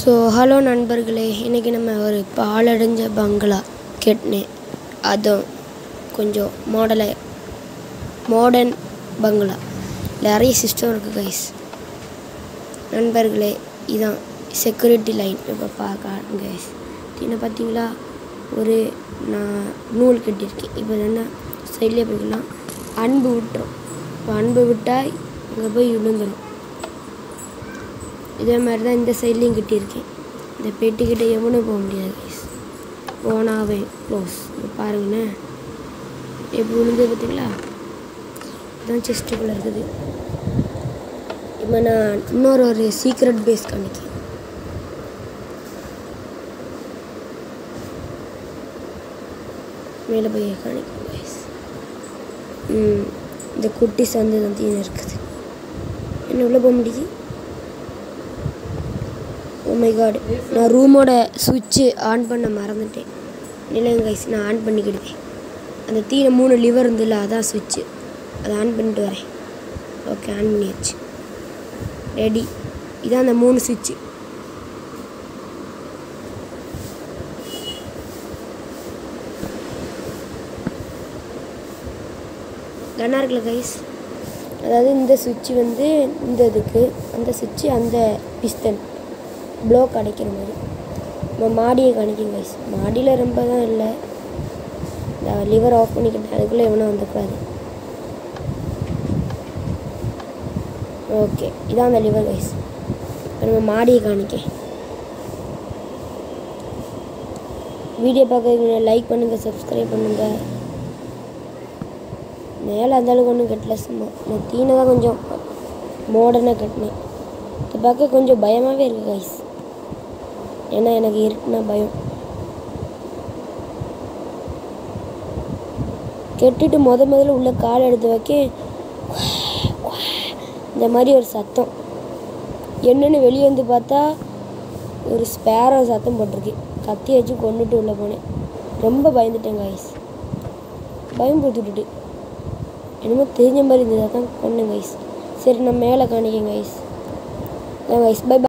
so hello நண்பர்களே இன்றைக்கி நம்ம ஒரு பாழடைஞ்ச பங்களா கெட்னேன் அதுவும் கொஞ்சம் மாடலை மாடர்ன் பங்களா நிறைய சிஸ்டம் இருக்குது கைஸ் நண்பர்களே இதான் செக்யூரிட்டி லைன் இப்போ பார்க்க கைஸ் என்ன பார்த்தீங்களா ஒரு நான் நூல் கட்டியிருக்கேன் இப்போ என்ன சைட்லேயே போய்க்கலாம் அன்பு விட்டுரும் இப்போ அன்பு விட்டால் இங்கே போய் விழுந்துடும் இதே மாதிரி தான் இந்த சைட்லேயும் கட்டியிருக்கேன் இந்த பெட்டிக்கிட்ட எவனும் போக முடியாது கைஸ் போனாவே க்ளோஸ் இப்போ பாருங்கண்ணே எப்படி விழுந்து பார்த்தீங்களா இதுதான் செஸ்ட்டுக்குள்ளே இருக்குது இப்போ நான் இன்னொரு ஒரு சீக்ரெட் பேஸ் காணிக்கேன் மேலே போய் காணிக்கேன் கைஸ் ம் இந்த குட்டி சந்து தந்தியும் இருக்குது என்ன உள்ளே போக முடியுது ஓ மை காட் நான் ரூமோட சுவிட்சு ஆன் பண்ண மறந்துட்டேன் இல்லைங்க கைஸ் நான் ஆன் பண்ணிக்கிடுவேன் அந்த தீன மூணு லிவர் இருந்துல்ல அதான் சுவிட்சு அதை ஆன் பண்ணிட்டு வரேன் ஓகே ஆன் பண்ணியாச்சு ரெடி இதான் அந்த மூணு சுவிட்சு கன்னா இருக்குல்ல கைஸ் அதாவது இந்த சுவிட்சு வந்து இந்த இதுக்கு அந்த சுவிட்சு அந்த பிஸ்டன் ப்ளோக் அடைக்கிற மாதிரி நம்ம மாடியை காணிக்கும் கைஸ் மாடியில் ரொம்ப தான் இல்லை இந்த லிவர் ஆஃப் பண்ணிக்கிட்டேன் அதுக்குள்ளே எவனும் வந்துக்கூடாது ஓகே இதான் அந்த லிவர் கைஸ் இப்போ நம்ம மாடியை காணிக்க வீடியோ பார்க்க லைக் பண்ணுங்கள் சப்ஸ்கிரைப் பண்ணுங்கள் மேலே அந்த அளவுக்கு ஒன்றும் கட்டல சும்மா நான் தீனை தான் கொஞ்சம் மாடர்னாக கட்டினேன் இதை பார்க்க கொஞ்சம் பயமாகவே இருக்குது கைஸ் ஏன்னா எனக்கு இருக்குன்னா பயம் கெட்டுட்டு முத முதல்ல உள்ள கால் எடுத்து வைக்க இந்த மாதிரி ஒரு சத்தம் என்னன்னு வெளியே வந்து பார்த்தா ஒரு ஸ்பேரோ சத்தம் போட்டிருக்கு கத்தி வச்சு கொண்டுட்டு உள்ளே போனேன் ரொம்ப பயந்துட்டேன் கைஸ் பயம் போட்டுட்டு என்னமோ தெரிஞ்ச மாதிரி இருந்தது தான் கொண்டேன் கைஸ் சரி நான் மேலே காணிக்கேன் கைஸ் கைஸ் பை